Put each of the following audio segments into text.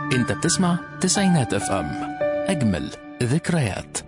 انت بتسمع تسعينات اف ام اجمل ذكريات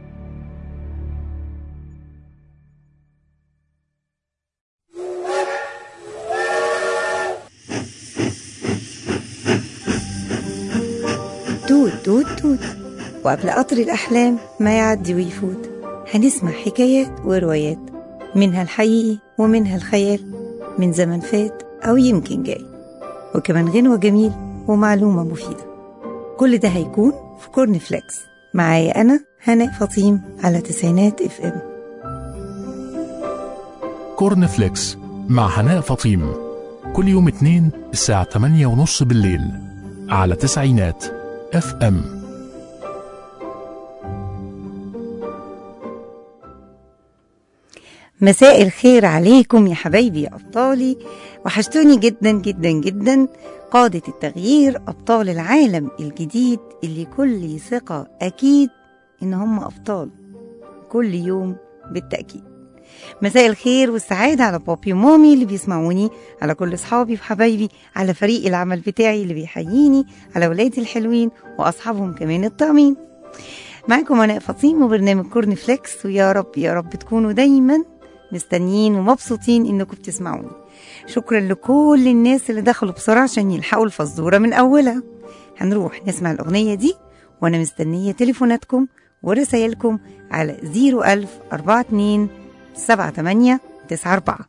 توت توت توت وقبل قطر الأحلام ما يعدي ويفوت هنسمع حكايات وروايات منها الحقيقي ومنها الخيال من زمن فات أو يمكن جاي وكمان غنوة جميل ومعلومة مفيدة كل ده هيكون في كورن فليكس معايا أنا هناء فطيم على تسعينات اف ام كورن فليكس مع هناء فطيم كل يوم اثنين الساعة 8 ونص بالليل على تسعينات اف ام مساء الخير عليكم يا حبايبي يا أبطالي وحشتوني جدا جدا جدا قادة التغيير أبطال العالم الجديد اللي كل ثقة أكيد إن هم أبطال كل يوم بالتأكيد مساء الخير والسعادة على بابي ومامي اللي بيسمعوني على كل أصحابي وحبايبي على فريق العمل بتاعي اللي بيحييني على ولادي الحلوين وأصحابهم كمان الطعمين معاكم أنا فطيم وبرنامج كورن فليكس ويا رب يا رب تكونوا دايما مستنيين ومبسوطين انكم بتسمعوني شكرا لكل الناس اللي دخلوا بسرعة عشان يلحقوا الفزورة من أولها هنروح نسمع الأغنية دي وأنا مستنية تليفوناتكم ورسايلكم على 01000 42 78 94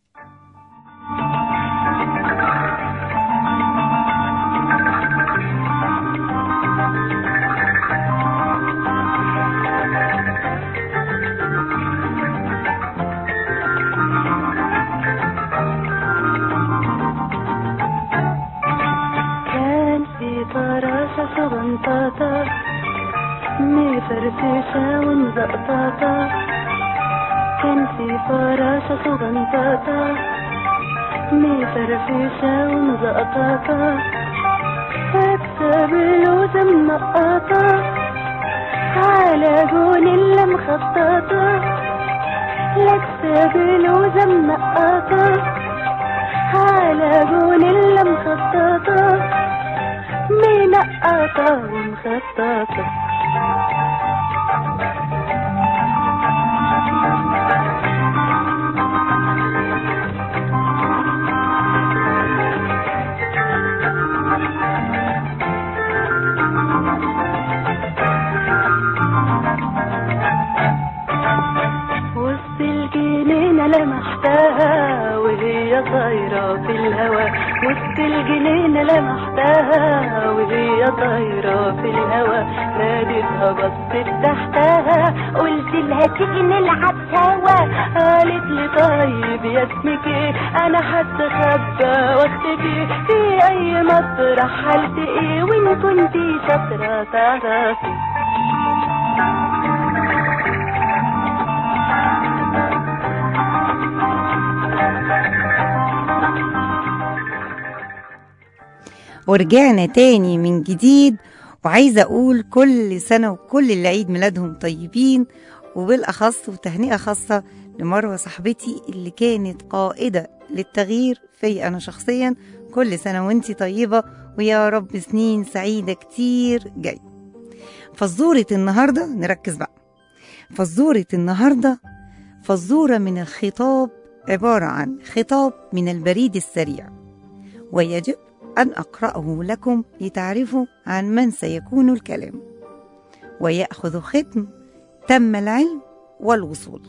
كان في فراشة صغنطاطة مفرفشة ومزقطاطة كان في فراشة صغنطاطة مفرفشة ومزقطاطة أكسب لوزة منقطة على جون اللي مخططة لأكسب لوزة منقطة على جون اللي مخططة منقطة ومخططة وسط الجنينة لمحتها وهي طايرة في الهوا وسط الجنينة لمحتها وهي طايرة في الهوا ناديتها بصت تحتها قلت لها تيجي نلعب سوا قالت لي طيب يا اسمك ايه انا هستخبى واختفي في اي مطرح هلتقي وان كنتي شاطرة تعرفي ورجعنا تاني من جديد وعايزة أقول كل سنة وكل اللي عيد ميلادهم طيبين وبالأخص وتهنئة خاصة لمروة صاحبتي اللي كانت قائدة للتغيير في أنا شخصيا كل سنة وانتي طيبة ويا رب سنين سعيدة كتير جاي فزورة النهاردة نركز بقى فزورة النهاردة فزورة من الخطاب عبارة عن خطاب من البريد السريع ويجب أن أقرأه لكم لتعرفوا عن من سيكون الكلام ويأخذ ختم تم العلم والوصول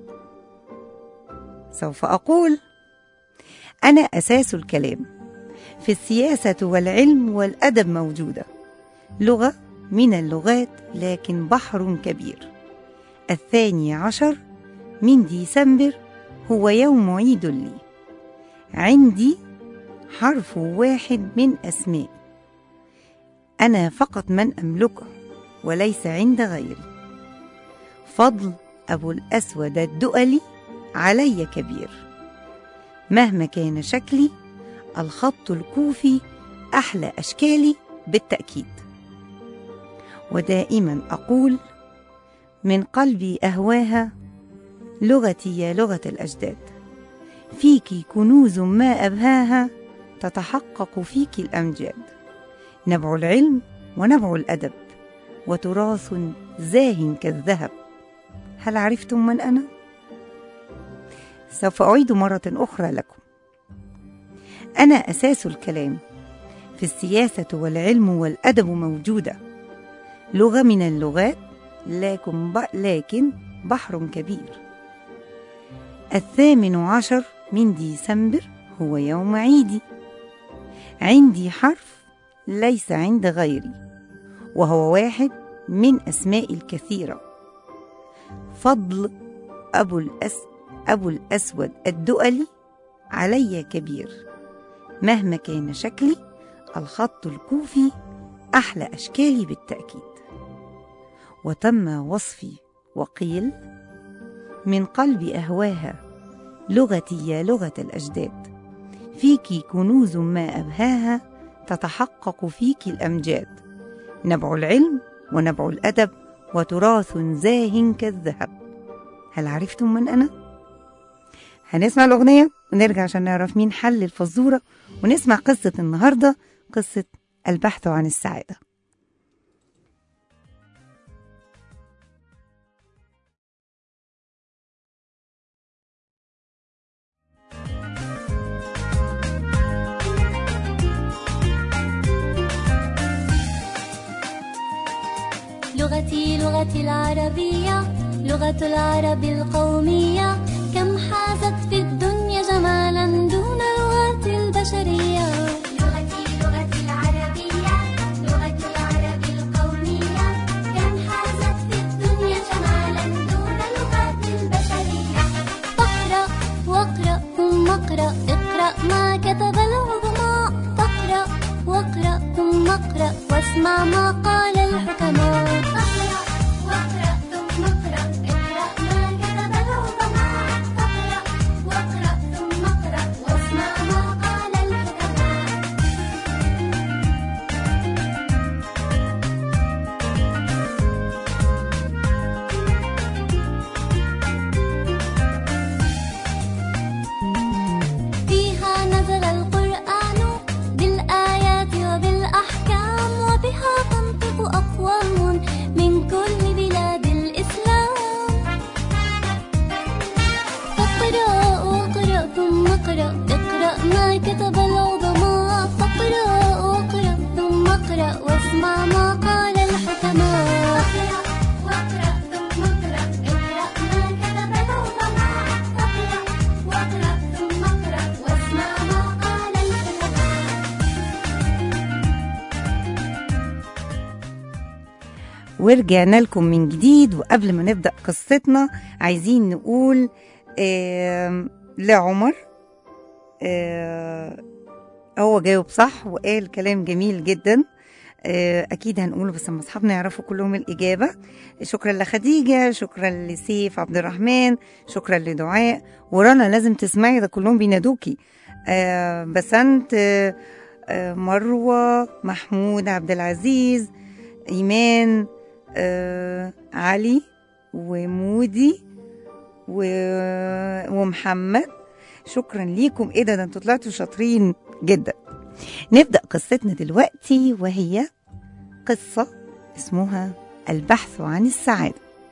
سوف أقول أنا أساس الكلام في السياسة والعلم والأدب موجودة لغة من اللغات لكن بحر كبير الثاني عشر من ديسمبر هو يوم عيد لي عندي حرف واحد من أسماء أنا فقط من أملكه وليس عند غيري فضل أبو الأسود الدؤلي علي كبير مهما كان شكلي الخط الكوفي أحلى أشكالي بالتأكيد ودائما أقول من قلبي أهواها لغتي يا لغة الأجداد فيك كنوز ما أبهاها تتحقق فيك الأمجاد نبع العلم ونبع الأدب وتراث زاه كالذهب هل عرفتم من أنا؟ سوف أعيد مرة أخرى لكم أنا أساس الكلام في السياسة والعلم والأدب موجودة لغة من اللغات لكن, ب... لكن بحر كبير الثامن عشر من ديسمبر هو يوم عيدي عندي حرف ليس عند غيري وهو واحد من أسماء الكثيرة فضل أبو, الأس أبو الأسود الدؤلي علي كبير مهما كان شكلي الخط الكوفي أحلى أشكالي بالتأكيد وتم وصفي وقيل من قلبي أهواها لغتي يا لغة الأجداد فيك كنوز ما أبهاها تتحقق فيك الأمجاد نبع العلم ونبع الأدب وتراث زاه كالذهب هل عرفتم من أنا؟ هنسمع الأغنية ونرجع عشان نعرف مين حل الفزورة ونسمع قصة النهاردة قصة البحث عن السعادة لغتي لغتي العربية لغة العرب القومية كم حازت في الدنيا جمالا دون اللغات البشرية لغتي لغتي العربية لغة العرب القومية كم حازت في الدنيا جمالا دون اللغات البشرية فاقرأ واقرأ ثم اقرأ اقرأ ما كتب العظماء فاقرأ واقرأ ثم اقرأ واسمع ما قال الحكماء فاقرأ واقرأ ثم اقرأ اقرأ ما كتب العظماء فاقرأ واقرأ ثم اقرأ واسمع ما قال الحكماء فيها نزل القرآن بالآيات وبالأحكام وبها تنطق أقوام من كل بلاد الإسلام فاقرأ واقرأ ثم اقرأ اقرأ ما كتب العظماء فاقرأ واقرأ ثم اقرأ واسمع ما قال الحكماء واقرأ ثم اقرأ اقرأ ما كتب العظماء فاقرأ واقرأ ثم اقرأ واسمع ما قال الحكماء ورجعنا لكم من جديد وقبل ما نبدأ قصتنا عايزين نقول آم، لعمر آه، هو جاوب صح وقال كلام جميل جدا آه، اكيد هنقوله بس لما اصحابنا يعرفوا كلهم الاجابه شكرا لخديجه شكرا لسيف عبد الرحمن شكرا لدعاء ورنا لازم تسمعي ده كلهم بينادوكي آه، بسنت آه، آه، مروه محمود عبد العزيز ايمان آه، علي ومودي و- ومحمد شكرا ليكم ايه ده ده انتوا طلعتوا شاطرين جدا نبدا قصتنا دلوقتي وهي قصه اسمها البحث عن السعاده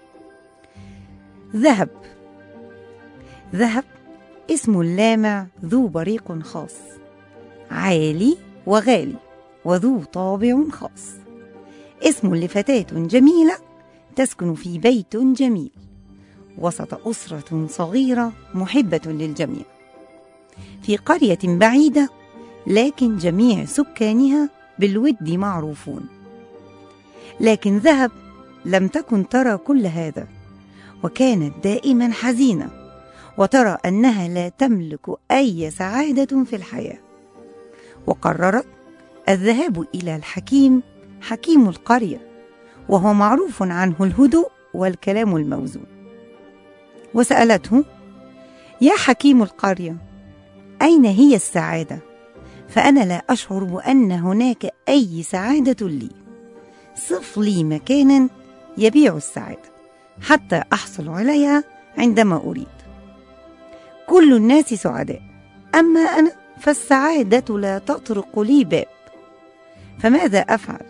ذهب ذهب اسم اللامع ذو بريق خاص عالي وغالي وذو طابع خاص اسم لفتاة جميلة تسكن في بيت جميل وسط أسرة صغيرة محبة للجميع في قرية بعيدة لكن جميع سكانها بالود معروفون لكن ذهب لم تكن ترى كل هذا وكانت دائما حزينة وترى أنها لا تملك أي سعادة في الحياة وقررت الذهاب إلى الحكيم حكيم القرية وهو معروف عنه الهدوء والكلام الموزون وسألته يا حكيم القرية أين هي السعادة؟ فأنا لا أشعر بأن هناك أي سعادة لي صف لي مكانا يبيع السعادة حتى أحصل عليها عندما أريد كل الناس سعداء أما أنا فالسعادة لا تطرق لي باب فماذا أفعل؟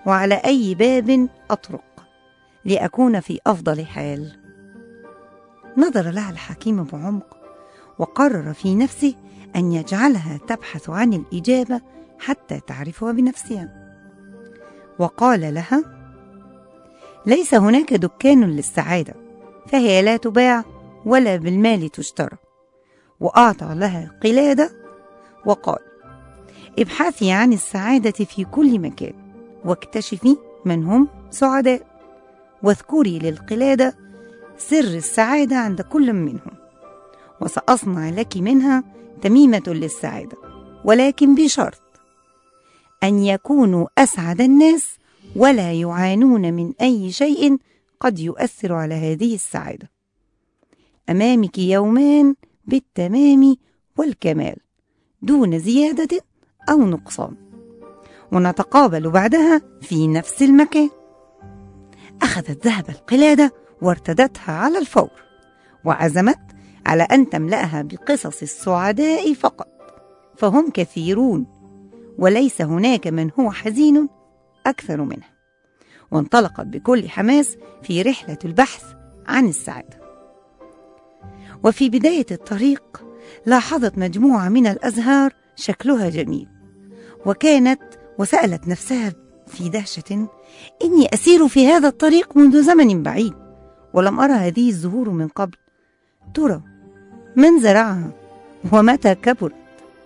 وعلى أي باب أطرق لأكون في أفضل حال نظر لها الحكيم بعمق وقرر في نفسه أن يجعلها تبحث عن الإجابة حتى تعرفها بنفسها وقال لها ليس هناك دكان للسعادة فهي لا تباع ولا بالمال تشترى وأعطى لها قلادة وقال ابحثي عن السعادة في كل مكان واكتشفي من هم سعداء واذكري للقلادة سر السعادة عند كل منهم وسأصنع لك منها تميمة للسعادة ولكن بشرط أن يكونوا أسعد الناس ولا يعانون من أي شيء قد يؤثر على هذه السعادة أمامك يومان بالتمام والكمال دون زيادة أو نقصان ونتقابل بعدها في نفس المكان أخذت ذهب القلادة وارتدتها على الفور وعزمت على أن تملأها بقصص السعداء فقط فهم كثيرون وليس هناك من هو حزين أكثر منها وانطلقت بكل حماس في رحلة البحث عن السعادة وفي بداية الطريق لاحظت مجموعة من الأزهار شكلها جميل وكانت وسألت نفسها في دهشة إني أسير في هذا الطريق منذ زمن بعيد ولم أرى هذه الزهور من قبل ترى من زرعها ومتى كبرت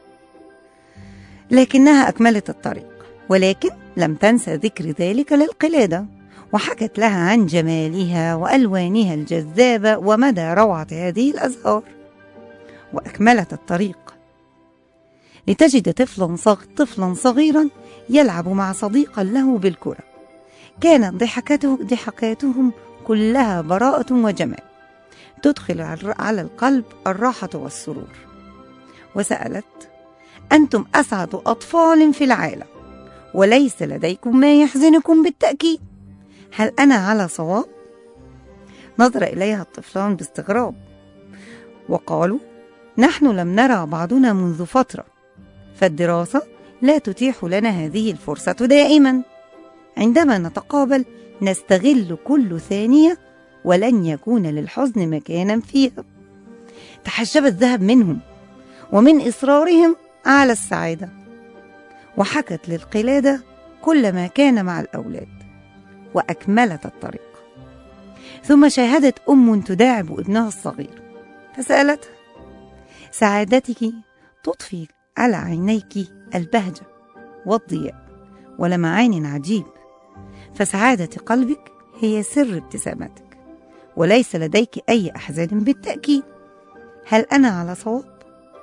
لكنها أكملت الطريق ولكن لم تنسى ذكر ذلك للقلادة وحكت لها عن جمالها وألوانها الجذابة ومدى روعة هذه الأزهار وأكملت الطريق لتجد طفلا صغ... طفلا صغيرا يلعب مع صديقا له بالكرة كانت ضحكته ضحكاتهم كلها براءة وجمال تدخل على القلب الراحة والسرور وسألت أنتم أسعد أطفال في العالم وليس لديكم ما يحزنكم بالتأكيد هل أنا على صواب؟ نظر إليها الطفلان باستغراب وقالوا نحن لم نرى بعضنا منذ فترة فالدراسة لا تتيح لنا هذه الفرصة دائما عندما نتقابل نستغل كل ثانية ولن يكون للحزن مكانا فيها تحجب الذهب منهم ومن إصرارهم على السعادة وحكت للقلادة كل ما كان مع الأولاد وأكملت الطريق ثم شاهدت أم تداعب ابنها الصغير فسألتها سعادتك تضفي على عينيك البهجة والضياء ولمعان عجيب فسعادة قلبك هي سر ابتسامتك وليس لديك أي أحزان بالتأكيد هل أنا على صواب؟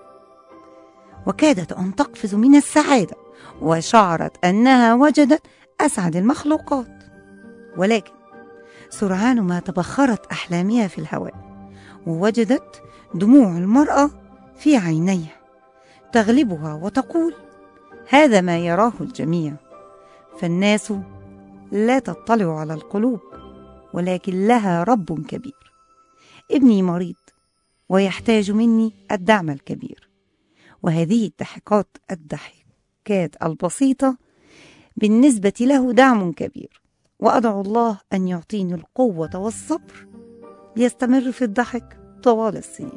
وكادت أن تقفز من السعادة وشعرت أنها وجدت أسعد المخلوقات ولكن سرعان ما تبخرت أحلامها في الهواء ووجدت دموع المرأة في عينيها تغلبها وتقول هذا ما يراه الجميع فالناس لا تطلع على القلوب ولكن لها رب كبير ابني مريض ويحتاج مني الدعم الكبير وهذه الضحكات الضحكات البسيطة بالنسبة له دعم كبير وأدعو الله أن يعطيني القوة والصبر ليستمر في الضحك طوال السنين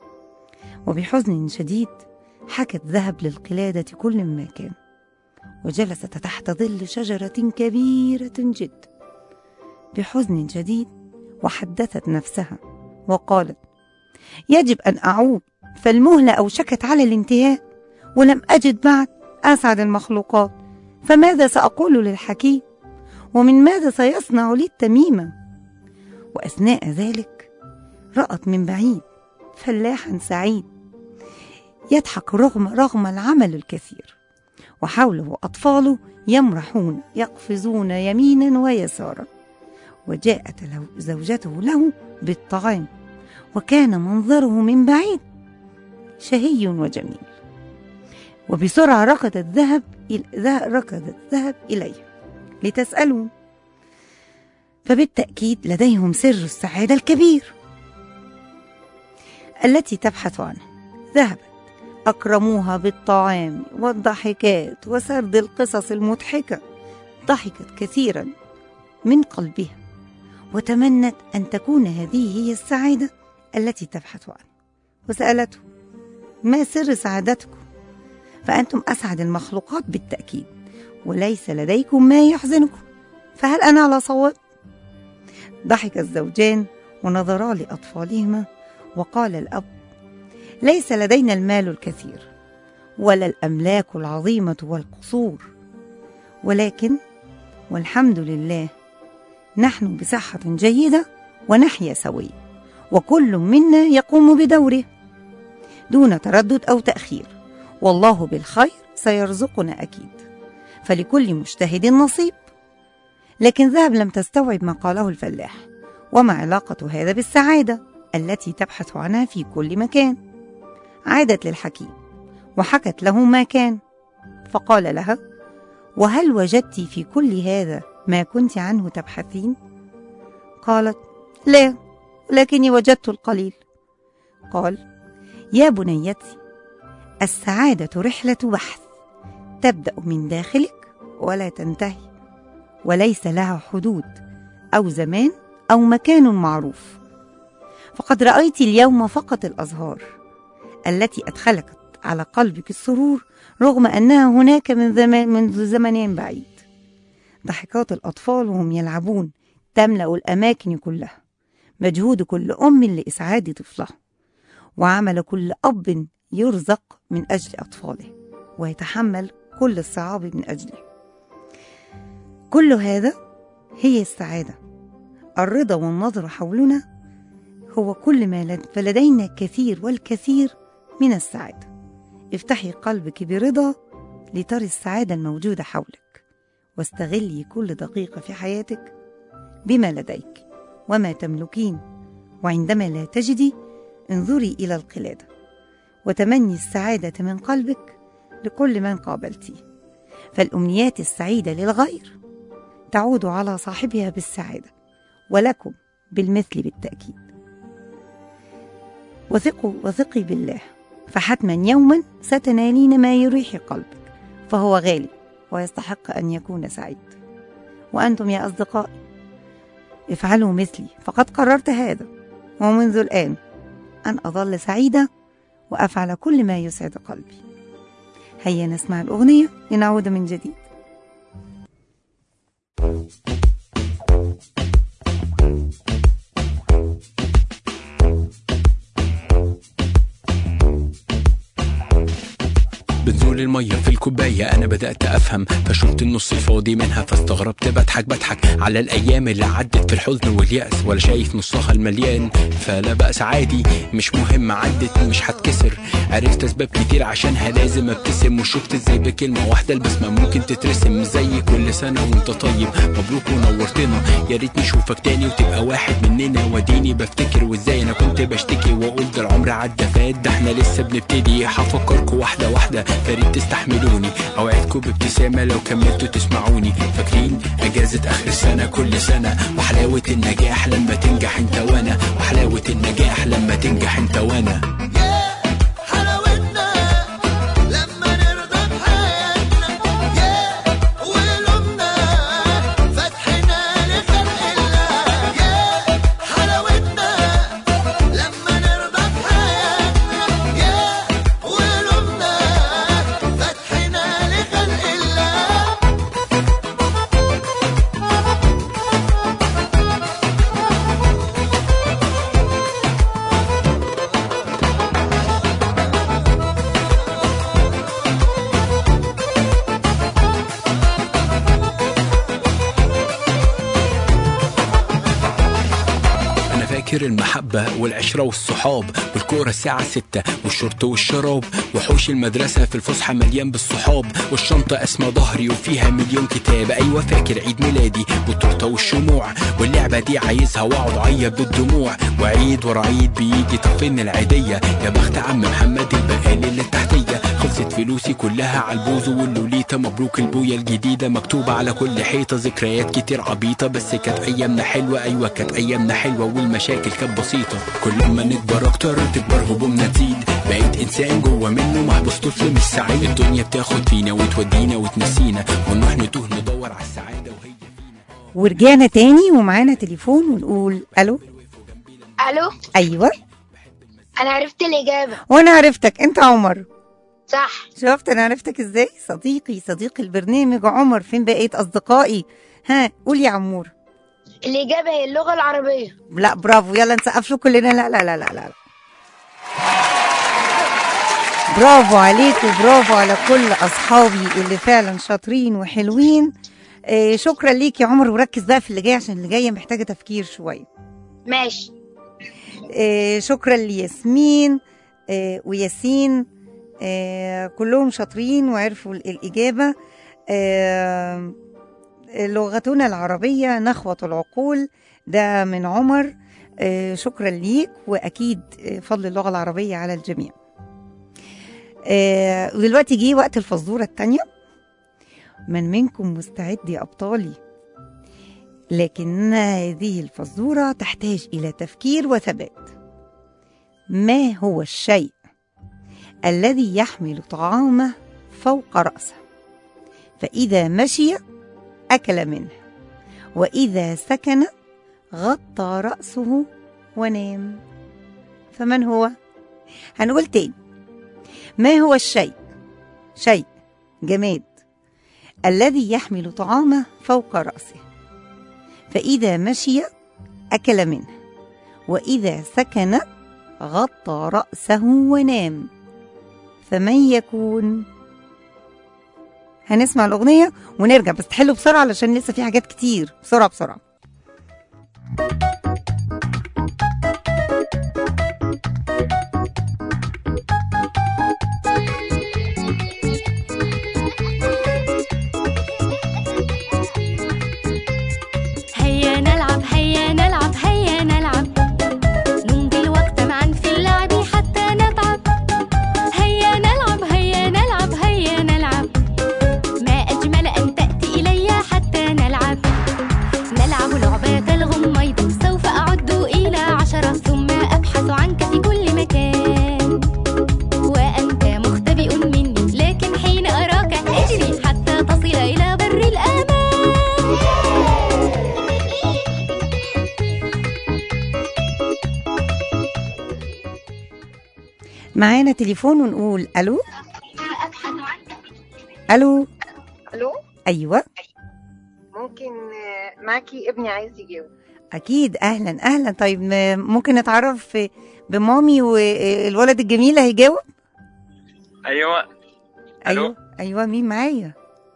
وبحزن شديد حكت ذهب للقلادة كل ما كان وجلست تحت ظل شجرة كبيرة جدا بحزن شديد وحدثت نفسها وقالت يجب أن أعود فالمهلة أوشكت على الانتهاء ولم أجد بعد أسعد المخلوقات فماذا سأقول للحكيم ومن ماذا سيصنع لي التميمة وأثناء ذلك رأت من بعيد فلاحا سعيد يضحك رغم رغم العمل الكثير وحوله أطفاله يمرحون يقفزون يمينا ويسارا وجاءت له زوجته له بالطعام وكان منظره من بعيد شهي وجميل وبسرعة ركض الذهب ركض الذهب إليه لتسأله فبالتأكيد لديهم سر السعادة الكبير التي تبحث عنه ذهبت أكرموها بالطعام والضحكات وسرد القصص المضحكة ضحكت كثيرا من قلبها وتمنت أن تكون هذه هي السعادة التي تبحث عنها وسألته ما سر سعادتكم فأنتم أسعد المخلوقات بالتأكيد وليس لديكم ما يحزنكم فهل أنا على صواب؟ ضحك الزوجان ونظرا لأطفالهما وقال الأب ليس لدينا المال الكثير ولا الأملاك العظيمة والقصور ولكن والحمد لله نحن بصحة جيدة ونحيا سويا وكل منا يقوم بدوره دون تردد أو تأخير والله بالخير سيرزقنا أكيد فلكل مجتهد نصيب لكن ذهب لم تستوعب ما قاله الفلاح وما علاقة هذا بالسعادة التي تبحث عنها في كل مكان عادت للحكيم وحكت له ما كان فقال لها وهل وجدت في كل هذا ما كنت عنه تبحثين قالت لا ولكني وجدت القليل قال يا بنيتي السعاده رحله بحث تبدا من داخلك ولا تنتهي وليس لها حدود او زمان او مكان معروف فقد رايت اليوم فقط الازهار التي ادخلت على قلبك السرور رغم انها هناك من زمان منذ زمن بعيد ضحكات الاطفال وهم يلعبون تملا الاماكن كلها مجهود كل ام لاسعاد طفلها وعمل كل اب يرزق من اجل اطفاله ويتحمل كل الصعاب من اجله كل هذا هي السعاده الرضا والنظر حولنا هو كل ما لد فلدينا كثير والكثير من السعاده افتحي قلبك برضا لتري السعاده الموجوده حولك واستغلي كل دقيقه في حياتك بما لديك وما تملكين وعندما لا تجدي انظري الى القلاده وتمني السعاده من قلبك لكل من قابلتيه فالامنيات السعيده للغير تعود على صاحبها بالسعاده ولكم بالمثل بالتاكيد وثقوا وثقي بالله فحتما يوما ستنالين ما يريح قلبك فهو غالي ويستحق ان يكون سعيد وانتم يا اصدقائي افعلوا مثلي فقد قررت هذا ومنذ الان ان اظل سعيده وافعل كل ما يسعد قلبي هيا نسمع الاغنيه لنعود من جديد بنزول المية في الكوباية أنا بدأت أفهم فشلت النص الفاضي منها فاستغربت بضحك بضحك على الأيام اللي عدت في الحزن واليأس ولا شايف نصها المليان فلا بأس عادي مش مهم عدت مش هتكسر عرفت أسباب كتير عشانها لازم أبتسم وشفت إزاي بكلمة واحدة البسمة ممكن تترسم زي كل سنة وأنت طيب مبروك ونورتنا يا ريت نشوفك تاني وتبقى واحد مننا وديني بفتكر وإزاي أنا كنت بشتكي وأقول ده العمر عدى فات ده إحنا لسه بنبتدي هفكركوا واحدة واحدة فريد تستحملوني اوعدكم بابتسامه لو كملتوا تسمعوني فاكرين اجازه اخر السنه كل سنه وحلاوه النجاح لما تنجح انت وانا وحلاوه النجاح لما تنجح انت وانا حلاوتنا لما نرضى بحياتنا يا ولومنا فتحنا لخلق الله يا حلاوتنا لما نرضى بحياتنا يا ولومنا فتحنا لخلق الله انا فاكر المحبة والعشرة والصحاب والكورة الساعة ستة والشرط والشراب وحوش المدرسة في الفسحة مليان بالصحاب والشنطة اسمى ظهري وفيها مليون كتاب ايوه فاكر عيد ميلادي والتورتة والشموع واللعبة دي عايزها واقعد اعيط بالدموع وعيد ورا عيد بيجي طب فين العيدية يا بخت عم محمد البقالي اللي تحتية خلصت فلوسي كلها على البوز واللوليتا مبروك البوية الجديدة مكتوبة على كل حيطة ذكريات كتير عبيطة بس كانت ايامنا حلوة ايوه كانت ايامنا حلوة والمشاكل كانت بسيطة كل ما نكبر اكتر تكبر همومنا تزيد بقيت انسان جوه مني منه محبوس طفل مش سعيد الدنيا بتاخد فينا وتودينا وتنسينا ونروح نتوه ندور على السعاده وهي ورجعنا تاني ومعانا تليفون ونقول الو الو ايوه انا عرفت الاجابه وانا عرفتك انت عمر صح شفت انا عرفتك ازاي صديقي صديقي البرنامج عمر فين بقية اصدقائي ها قول يا عمور الاجابه هي اللغه العربيه لا برافو يلا نسقف له كلنا لا لا لا لا لا برافو عليك وبرافو على كل اصحابي اللي فعلا شاطرين وحلوين آه شكرا ليك يا عمر وركز بقى في اللي جاي عشان اللي جايه محتاجه تفكير شويه ماشي آه شكرا لياسمين آه وياسين آه كلهم شاطرين وعرفوا ال- الإجابة آه لغتنا العربية نخوة العقول ده من عمر آه شكرا ليك وأكيد آه، فضل اللغة العربية على الجميع آه ودلوقتي جه وقت الفزورة التانية من منكم مستعد يا أبطالي لكن هذه الفزورة تحتاج إلى تفكير وثبات ما هو الشيء الذي يحمل طعامه فوق رأسه فإذا مشي أكل منه وإذا سكن غطى رأسه ونام فمن هو؟ هنقول تاني ما هو الشيء شيء جماد الذي يحمل طعامه فوق رأسه فإذا مشي أكل منه وإذا سكن غطى رأسه ونام فمن يكون هنسمع الأغنية ونرجع بس تحلوا بسرعة علشان لسه في حاجات كتير بسرعة بسرعة هيا نلعب هيا نلعب هيا نلعب نمضي الوقت معا في اللعب حتى نتعب هيا نلعب هيا نلعب هيا نلعب ما أجمل أن تأتي إلي حتى نلعب نلعب لعبة الغميض سوف أعد إلى عشرة ثم أبحث عنك في كل مكان وأنت مختبئ مني لكن حين أراك أجري حتى تصل إلى بر الأمان معانا تليفون ونقول ألو ألو الو أيوة ممكن آه، معاكي ابني عايز يجاوب أكيد أهلا أهلا طيب م- ممكن نتعرف بمامي والولد الجميل هيجاوب ايوه ألو. أيوة أيوة مين معايا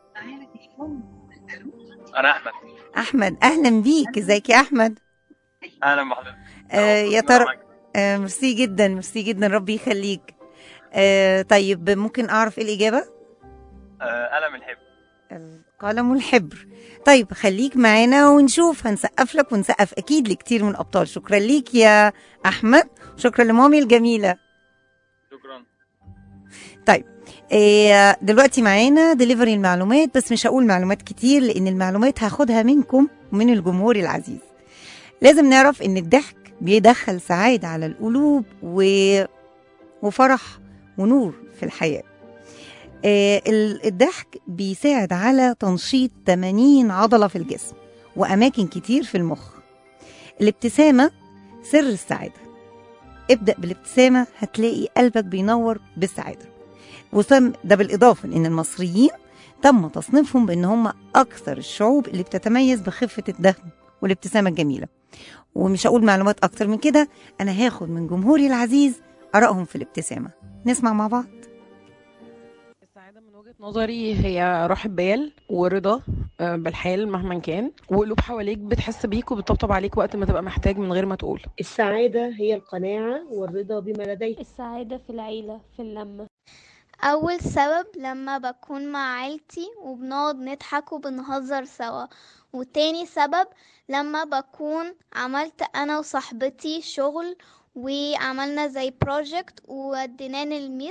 انا احمد أحمد أهلا بيك ازيك يا أحمد اهلا بحضرتك آه يا ترى آه ميرسي جدا ميرسي جدا ربي يخليك آه طيب ممكن أعرف إيه الإجابة آه قلم الحب القلم والحبر طيب خليك معانا ونشوف هنسقف لك ونسقف أكيد لكتير من الأبطال شكرا ليك يا أحمد شكرا لمامي الجميلة شكرا طيب إيه دلوقتي معانا ديليفري المعلومات بس مش هقول معلومات كتير لان المعلومات هاخدها منكم ومن الجمهور العزيز لازم نعرف ان الضحك بيدخل سعادة على القلوب و... وفرح ونور في الحياة إيه ال- الضحك بيساعد على تنشيط 80 عضلة في الجسم وأماكن كتير في المخ الابتسامة سر السعادة ابدأ بالابتسامة هتلاقي قلبك بينور بالسعادة وتم ده بالإضافة لأن المصريين تم تصنيفهم بأن هم أكثر الشعوب اللي بتتميز بخفة الدهن والابتسامة الجميلة ومش هقول معلومات أكتر من كده أنا هاخد من جمهوري العزيز آرائهم في الابتسامة نسمع مع بعض السعادة من وجهة نظري هي راحة بال ورضا آه، بالحال مهما كان وقلوب حواليك بتحس بيك وبتطبطب عليك وقت ما تبقى محتاج من غير ما تقول السعادة هي القناعة والرضا بما لديك السعادة في العيلة في اللمة أول سبب لما بكون مع عيلتي وبنقعد نضحك وبنهزر سوا وتاني سبب لما بكون عملت أنا وصاحبتي شغل وعملنا زي بروجكت ووديناه للميس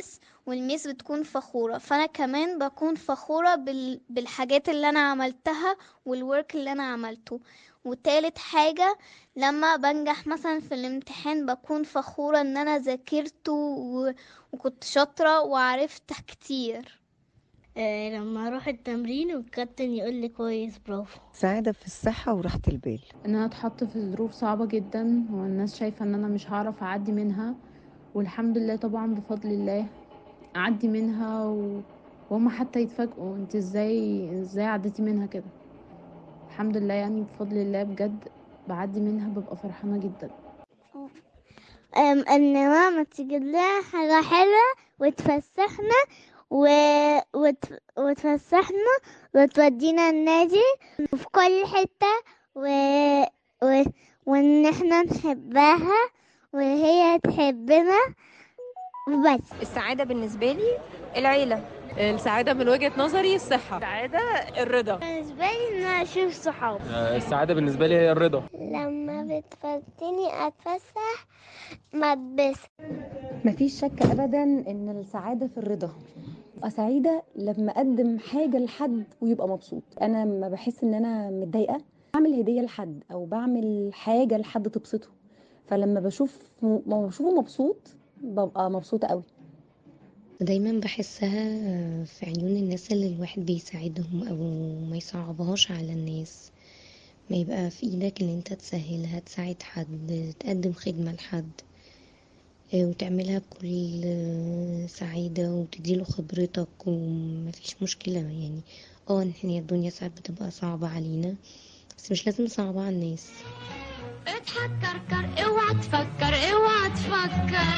والميس بتكون فخورة فأنا كمان بكون فخورة بال... بالحاجات اللي أنا عملتها والورك اللي أنا عملته وتالت حاجة لما بنجح مثلا في الامتحان بكون فخورة ان انا ذاكرت و... وكنت شاطرة وعرفت كتير آه لما اروح التمرين والكابتن يقول لي كويس برافو سعادة في الصحة وراحة البال ان انا اتحط في ظروف صعبة جدا والناس شايفة ان انا مش هعرف اعدي منها والحمد لله طبعا بفضل الله اعدي منها و... وهم حتى يتفاجئوا انت ازاي ازاي عديتي منها كده الحمد لله يعني بفضل الله بجد بعدي منها ببقى فرحانة جدا أم ان ماما تجيب لنا حاجة حلوة وتفسحنا و... وت... وتفسحنا وتودينا النادي في كل حتة و... و... وان احنا نحبها وهي تحبنا بس السعادة بالنسبة لي العيلة السعادة من وجهة نظري الصحة السعادة الرضا بالنسبة لي ان انا اشوف صحابي السعادة بالنسبة لي هي الرضا لما بتفضلني اتفسح ما اتبسط مفيش شك ابدا ان السعاده في الرضا ابقى سعيده لما اقدم حاجه لحد ويبقى مبسوط انا لما بحس ان انا متضايقه بعمل هديه لحد او بعمل حاجه لحد تبسطه فلما بشوف ما بشوفه مبسوط ببقى مبسوطه قوي دايما بحسها في عيون الناس اللي الواحد بيساعدهم او ما يصعبهاش على الناس ما يبقى في ايدك ان انت تسهلها تساعد حد تقدم خدمة لحد وتعملها بكل سعادة وتديله خبرتك ومفيش مشكلة يعني اه ان هي الدنيا ساعات بتبقى صعبة علينا بس مش لازم صعبة على الناس اضحك كركر اوعى تفكر اوعى تفكر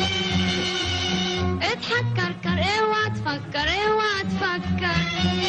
اضحك كركر اوعى تفكر اوعى تفكر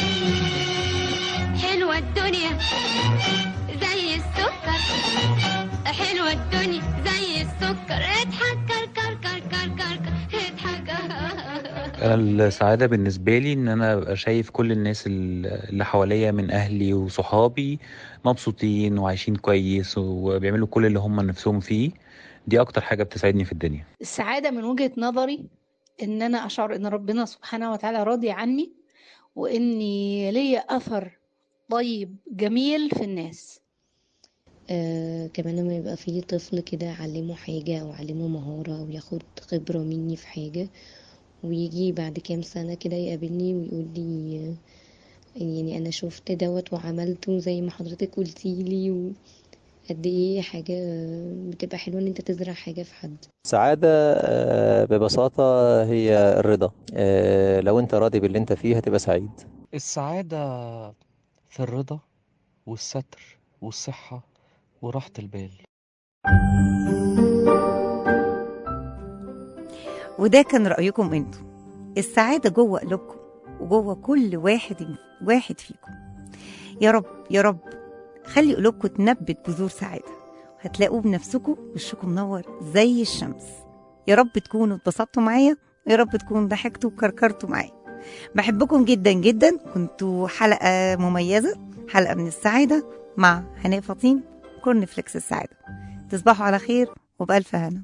حلوة الدنيا زي السكر حلوة الدنيا زي السكر اضحك كركر كركر كركر اضحك السعادة بالنسبة لي إن أنا أبقى شايف كل الناس اللي حواليا من أهلي وصحابي مبسوطين وعايشين كويس وبيعملوا كل اللي هم نفسهم فيه دي أكتر حاجة بتسعدني في الدنيا السعادة من وجهة نظري إن أنا أشعر إن ربنا سبحانه وتعالى راضي عني وإني ليا أثر طيب جميل في الناس آه كمان لما يبقى في طفل كده علمه حاجة أو علمه مهارة أو ياخد خبرة مني في حاجة ويجي بعد كام سنة كده يقابلني ويقول لي يعني أنا شفت دوت وعملته زي ما حضرتك قلتيلي و قد ايه حاجة بتبقى حلوة ان انت تزرع حاجة في حد السعادة ببساطة هي الرضا لو انت راضي باللي انت فيه هتبقى سعيد السعادة في الرضا والستر والصحة وراحة البال وده كان رأيكم انتوا السعادة جوه قلوبكم وجوه كل واحد واحد فيكم يا رب يا رب خلي قلوبكم تنبت بذور سعادة هتلاقوا بنفسكم وشكم منور زي الشمس يا رب تكونوا اتبسطتوا معايا يا رب تكونوا ضحكتوا وكركرتوا معايا بحبكم جدا جدا كنتوا حلقة مميزة حلقة من السعادة مع هناء فطين كورن فليكس السعادة تصبحوا على خير وبألف هنا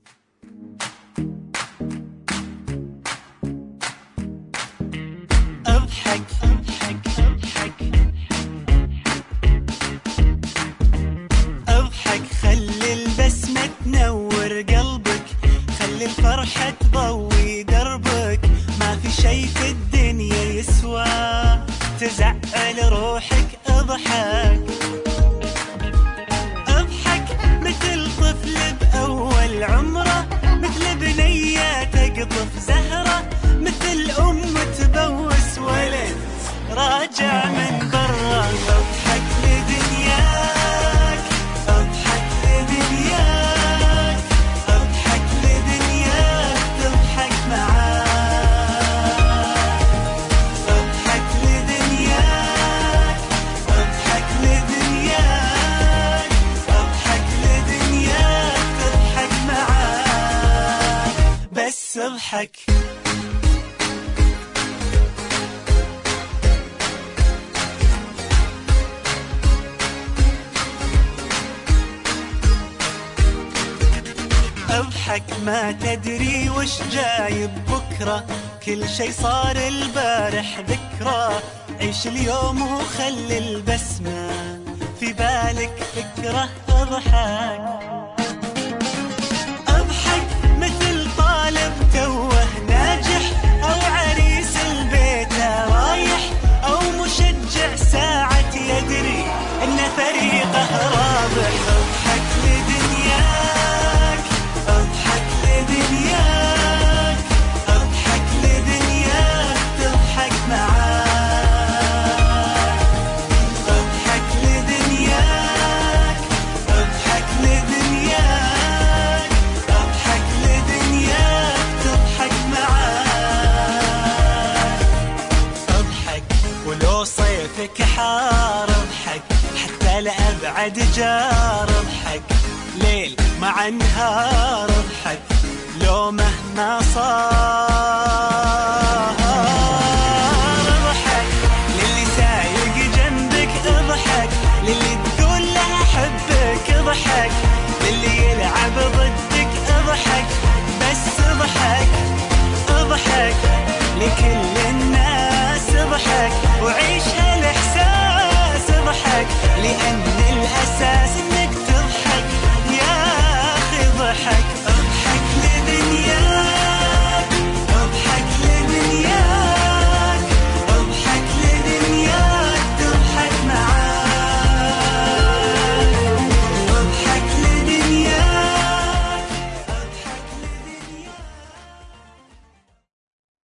اضحك اضحك اضحك اضحك خلي البسمة تنور قلبك خلي الفرحة تضوي دربك ما في شي في الدنيا يسوى تزعل روحك اضحك اضحك مثل طفل بأول عمره مثل بنية تقطف زهرة مثل أم تبوس ولد راجع من برا اضحك لدنياك اضحك لدنياك اضحك لدنياك تضحك معاك اضحك لدنياك اضحك لدنياك اضحك لدنياك تضحك معاك بس اضحك اضحك ما تدري وش جايب بكرة كل شي صار البارح ذكرى عيش اليوم وخلي البسمة في بالك فكرة اضحك اضحك مثل طالب توه ناجح او عريس البيت رايح او مشجع ساعة يدري ان فريقه رابح اضحك لدنياك اضحك لدنياك اضحك لدنياك تضحك معاك اضحك لدنياك اضحك لدنياك اضحك لدنياك تضحك معاك اضحك ولو صيفك حار اضحك حتى لأبعد جار اضحك ليل مع نهار اضحك لو مهما صار